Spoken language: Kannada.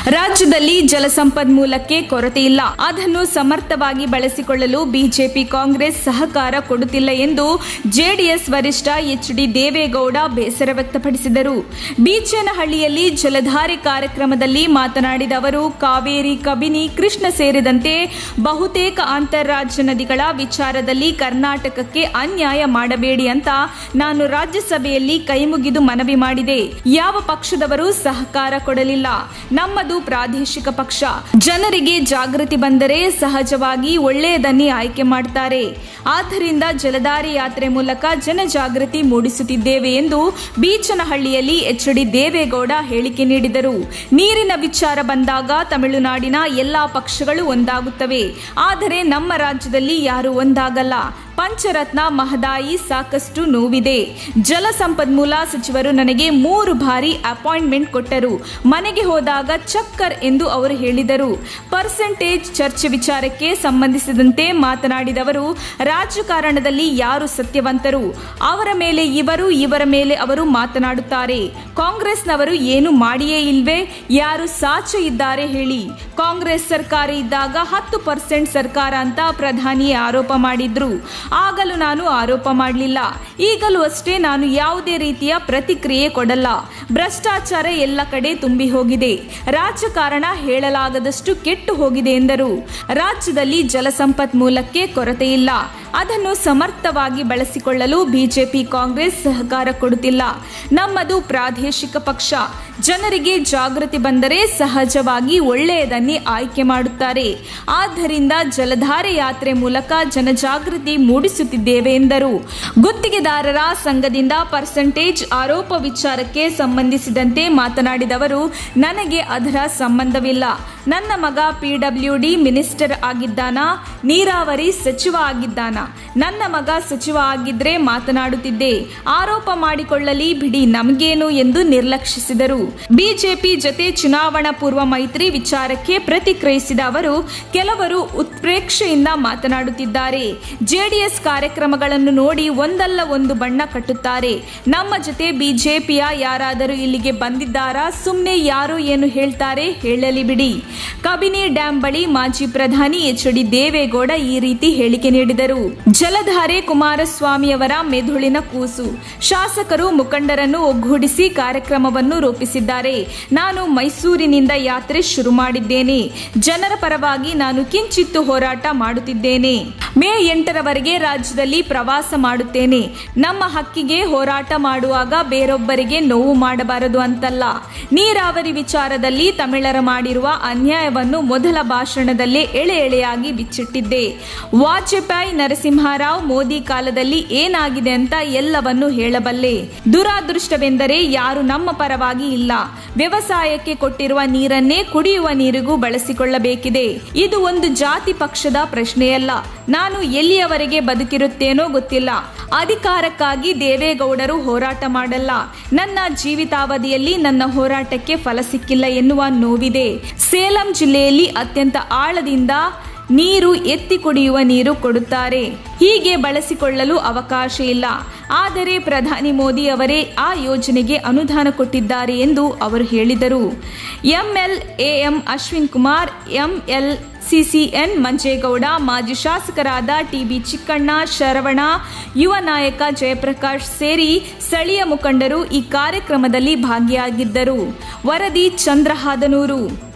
ರಾಜ್ಯದಲ್ಲಿ ಜಲಸಂಪನ್ಮೂಲಕ್ಕೆ ಕೊರತೆ ಇಲ್ಲ ಅದನ್ನು ಸಮರ್ಥವಾಗಿ ಬಳಸಿಕೊಳ್ಳಲು ಬಿಜೆಪಿ ಕಾಂಗ್ರೆಸ್ ಸಹಕಾರ ಕೊಡುತ್ತಿಲ್ಲ ಎಂದು ಜೆಡಿಎಸ್ ವರಿಷ್ಠ ಎಚ್ ಡಿ ದೇವೇಗೌಡ ಬೇಸರ ವ್ಯಕ್ತಪಡಿಸಿದರು ಬೀಚನಹಳ್ಳಿಯಲ್ಲಿ ಜಲಧಾರೆ ಕಾರ್ಯಕ್ರಮದಲ್ಲಿ ಮಾತನಾಡಿದ ಅವರು ಕಾವೇರಿ ಕಬಿನಿ ಕೃಷ್ಣ ಸೇರಿದಂತೆ ಬಹುತೇಕ ಅಂತಾರಾಜ್ಯ ನದಿಗಳ ವಿಚಾರದಲ್ಲಿ ಕರ್ನಾಟಕಕ್ಕೆ ಅನ್ಯಾಯ ಮಾಡಬೇಡಿ ಅಂತ ನಾನು ರಾಜ್ಯಸಭೆಯಲ್ಲಿ ಕೈಮುಗಿದು ಮನವಿ ಮಾಡಿದೆ ಯಾವ ಪಕ್ಷದವರು ಸಹಕಾರ ಕೊಡಲಿಲ್ಲ ನಮ್ಮದು ಪ್ರಾದೇಶಿಕ ಪಕ್ಷ ಜನರಿಗೆ ಜಾಗೃತಿ ಬಂದರೆ ಸಹಜವಾಗಿ ಒಳ್ಳೆಯದನ್ನೇ ಆಯ್ಕೆ ಮಾಡ್ತಾರೆ ಆದ್ದರಿಂದ ಜಲಧಾರೆ ಯಾತ್ರೆ ಮೂಲಕ ಜನಜಾಗೃತಿ ಮೂಡಿಸುತ್ತಿದ್ದೇವೆ ಎಂದು ಬೀಚನಹಳ್ಳಿಯಲ್ಲಿ ಎಚ್ ಡಿ ದೇವೇಗೌಡ ಹೇಳಿಕೆ ನೀಡಿದರು ನೀರಿನ ವಿಚಾರ ಬಂದಾಗ ತಮಿಳುನಾಡಿನ ಎಲ್ಲಾ ಪಕ್ಷಗಳು ಒಂದಾಗುತ್ತವೆ ಆದರೆ ನಮ್ಮ ರಾಜ್ಯದಲ್ಲಿ ಯಾರು ಒಂದಾಗಲ್ಲ ಪಂಚರತ್ನ ಮಹದಾಯಿ ಸಾಕಷ್ಟು ನೋವಿದೆ ಜಲಸಂಪನ್ಮೂಲ ಸಚಿವರು ನನಗೆ ಮೂರು ಬಾರಿ ಅಪಾಯಿಂಟ್ಮೆಂಟ್ ಕೊಟ್ಟರು ಮನೆಗೆ ಹೋದಾಗ ಚಕ್ಕರ್ ಎಂದು ಅವರು ಹೇಳಿದರು ಪರ್ಸೆಂಟೇಜ್ ಚರ್ಚೆ ವಿಚಾರಕ್ಕೆ ಸಂಬಂಧಿಸಿದಂತೆ ಮಾತನಾಡಿದವರು ರಾಜಕಾರಣದಲ್ಲಿ ಯಾರು ಸತ್ಯವಂತರು ಅವರ ಮೇಲೆ ಇವರು ಇವರ ಮೇಲೆ ಅವರು ಮಾತನಾಡುತ್ತಾರೆ ಕಾಂಗ್ರೆಸ್ನವರು ಏನು ಮಾಡಿಯೇ ಇಲ್ವೇ ಯಾರು ಸಾಚ ಇದ್ದಾರೆ ಹೇಳಿ ಕಾಂಗ್ರೆಸ್ ಸರ್ಕಾರ ಇದ್ದಾಗ ಹತ್ತು ಪರ್ಸೆಂಟ್ ಸರ್ಕಾರ ಅಂತ ಪ್ರಧಾನಿ ಆರೋಪ ಮಾಡಿದ್ರು ಆಗಲೂ ನಾನು ಆರೋಪ ಮಾಡಲಿಲ್ಲ ಈಗಲೂ ಅಷ್ಟೇ ನಾನು ಯಾವುದೇ ರೀತಿಯ ಪ್ರತಿಕ್ರಿಯೆ ಕೊಡಲ್ಲ ಭ್ರಷ್ಟಾಚಾರ ಎಲ್ಲ ಕಡೆ ತುಂಬಿ ಹೋಗಿದೆ ರಾಜಕಾರಣ ಹೇಳಲಾಗದಷ್ಟು ಕೆಟ್ಟು ಹೋಗಿದೆ ಎಂದರು ರಾಜ್ಯದಲ್ಲಿ ಜಲಸಂಪನ್ಮೂಲಕ್ಕೆ ಕೊರತೆ ಇಲ್ಲ ಅದನ್ನು ಸಮರ್ಥವಾಗಿ ಬಳಸಿಕೊಳ್ಳಲು ಬಿಜೆಪಿ ಕಾಂಗ್ರೆಸ್ ಸಹಕಾರ ಕೊಡುತ್ತಿಲ್ಲ ನಮ್ಮದು ಪ್ರಾದೇಶಿಕ ಪಕ್ಷ ಜನರಿಗೆ ಜಾಗೃತಿ ಬಂದರೆ ಸಹಜವಾಗಿ ಒಳ್ಳೆಯದನ್ನೇ ಆಯ್ಕೆ ಮಾಡುತ್ತಾರೆ ಆದ್ದರಿಂದ ಜಲಧಾರೆ ಯಾತ್ರೆ ಮೂಲಕ ಜನಜಾಗೃತಿ ಮೂಡಿಸುತ್ತಿದ್ದೇವೆ ಎಂದರು ಗುತ್ತಿಗೆದಾರರ ಸಂಘದಿಂದ ಪರ್ಸೆಂಟೇಜ್ ಆರೋಪ ವಿಚಾರಕ್ಕೆ ಸಂಬಂಧಿಸಿದಂತೆ ಮಾತನಾಡಿದವರು ನನಗೆ ಅದರ ಸಂಬಂಧವಿಲ್ಲ ನನ್ನ ಮಗ ಪಿಡಬ್ಲ್ಯೂಡಿ ಮಿನಿಸ್ಟರ್ ಆಗಿದ್ದಾನಾ ನೀರಾವರಿ ಸಚಿವ ಆಗಿದ್ದಾನ ನನ್ನ ಮಗ ಸಚಿವ ಆಗಿದ್ರೆ ಮಾತನಾಡುತ್ತಿದ್ದೆ ಆರೋಪ ಮಾಡಿಕೊಳ್ಳಲಿ ಬಿಡಿ ನಮಗೇನು ಎಂದು ನಿರ್ಲಕ್ಷಿಸಿದರು ಬಿಜೆಪಿ ಜೊತೆ ಚುನಾವಣಾ ಪೂರ್ವ ಮೈತ್ರಿ ವಿಚಾರಕ್ಕೆ ಪ್ರತಿಕ್ರಿಯಿಸಿದ ಅವರು ಕೆಲವರು ಉತ್ಪ್ರೇಕ್ಷೆಯಿಂದ ಮಾತನಾಡುತ್ತಿದ್ದಾರೆ ಜೆಡಿಎಸ್ ಕಾರ್ಯಕ್ರಮಗಳನ್ನು ನೋಡಿ ಒಂದಲ್ಲ ಒಂದು ಬಣ್ಣ ಕಟ್ಟುತ್ತಾರೆ ನಮ್ಮ ಜೊತೆ ಬಿಜೆಪಿಯ ಯಾರಾದರೂ ಇಲ್ಲಿಗೆ ಬಂದಿದ್ದಾರಾ ಸುಮ್ಮನೆ ಯಾರು ಏನು ಹೇಳ್ತಾರೆ ಹೇಳಲಿ ಬಿಡಿ ಕಬಿನಿ ಡ್ಯಾಂ ಬಳಿ ಮಾಜಿ ಪ್ರಧಾನಿ ಎಚ್ ಡಿ ದೇವೇಗೌಡ ಈ ರೀತಿ ಹೇಳಿಕೆ ನೀಡಿದರು ಜಲಧಾರೆ ಕುಮಾರಸ್ವಾಮಿ ಅವರ ಮೆದುಳಿನ ಕೂಸು ಶಾಸಕರು ಮುಖಂಡರನ್ನು ಒಗ್ಗೂಡಿಸಿ ಕಾರ್ಯಕ್ರಮವನ್ನು ರೂಪಿಸಿದ್ದಾರೆ ನಾನು ಮೈಸೂರಿನಿಂದ ಯಾತ್ರೆ ಶುರು ಮಾಡಿದ್ದೇನೆ ಜನರ ಪರವಾಗಿ ನಾನು ಕಿಂಚಿತ್ತು ಹೋರಾಟ ಮಾಡುತ್ತಿದ್ದೇನೆ ಮೇ ಎಂಟರವರೆಗೆ ರಾಜ್ಯದಲ್ಲಿ ಪ್ರವಾಸ ಮಾಡುತ್ತೇನೆ ನಮ್ಮ ಹಕ್ಕಿಗೆ ಹೋರಾಟ ಮಾಡುವಾಗ ಬೇರೊಬ್ಬರಿಗೆ ನೋವು ಮಾಡಬಾರದು ಅಂತಲ್ಲ ನೀರಾವರಿ ವಿಚಾರದಲ್ಲಿ ತಮಿಳರ ಮಾಡಿರುವ ಅನ್ಯಾಯವನ್ನು ಮೊದಲ ಭಾಷಣದಲ್ಲೇ ಎಳೆ ಎಳೆಯಾಗಿ ಬಿಚ್ಚಿಟ್ಟಿದ್ದೆ ವಾಜಪೇಯಿ ನರಸಿಂಹರಾವ್ ಮೋದಿ ಕಾಲದಲ್ಲಿ ಏನಾಗಿದೆ ಅಂತ ಎಲ್ಲವನ್ನು ಹೇಳಬಲ್ಲೆ ದುರಾದೃಷ್ಟವೆಂದರೆ ಯಾರು ನಮ್ಮ ಪರವಾಗಿ ಇಲ್ಲ ವ್ಯವಸಾಯಕ್ಕೆ ಕೊಟ್ಟಿರುವ ನೀರನ್ನೇ ಕುಡಿಯುವ ನೀರಿಗೂ ಬಳಸಿಕೊಳ್ಳಬೇಕಿದೆ ಇದು ಒಂದು ಜಾತಿ ಪಕ್ಷದ ಪ್ರಶ್ನೆಯಲ್ಲ ನಾನು ಎಲ್ಲಿಯವರೆಗೆ ಬದುಕಿರುತ್ತೇನೋ ಗೊತ್ತಿಲ್ಲ ಅಧಿಕಾರಕ್ಕಾಗಿ ದೇವೇಗೌಡರು ಹೋರಾಟ ಮಾಡಲ್ಲ ನನ್ನ ಜೀವಿತಾವಧಿಯಲ್ಲಿ ನನ್ನ ಹೋರಾಟಕ್ಕೆ ಫಲ ಸಿಕ್ಕಿಲ್ಲ ಎನ್ನುವ ನೋವಿದೆ ಸೇಲಂ ಜಿಲ್ಲೆಯಲ್ಲಿ ಅತ್ಯಂತ ಆಳದಿಂದ ನೀರು ಎತ್ತಿ ಕುಡಿಯುವ ನೀರು ಕೊಡುತ್ತಾರೆ ಹೀಗೆ ಬಳಸಿಕೊಳ್ಳಲು ಅವಕಾಶ ಇಲ್ಲ ಆದರೆ ಪ್ರಧಾನಿ ಮೋದಿ ಅವರೇ ಆ ಯೋಜನೆಗೆ ಅನುದಾನ ಕೊಟ್ಟಿದ್ದಾರೆ ಎಂದು ಅವರು ಹೇಳಿದರು ML AM Ashwin Kumar ML CCN Manjegowda ಮಾಜಿ ಶಾಸಕರಾದ ಟಿಬಿ ಚಿಕ್ಕಣ್ಣ ಶರವಣ ಯುವ ನಾಯಕ ಜಯಪ್ರಕಾಶ್ ಸೇರಿ ಸ್ಥಳೀಯ ಮುಖಂಡರು ಈ ಕಾರ್ಯಕ್ರಮದಲ್ಲಿ ಭಾಗಿಯಾಗಿದ್ದರು ವರದಿ ಚಂದ್ರಹಾದನೂರು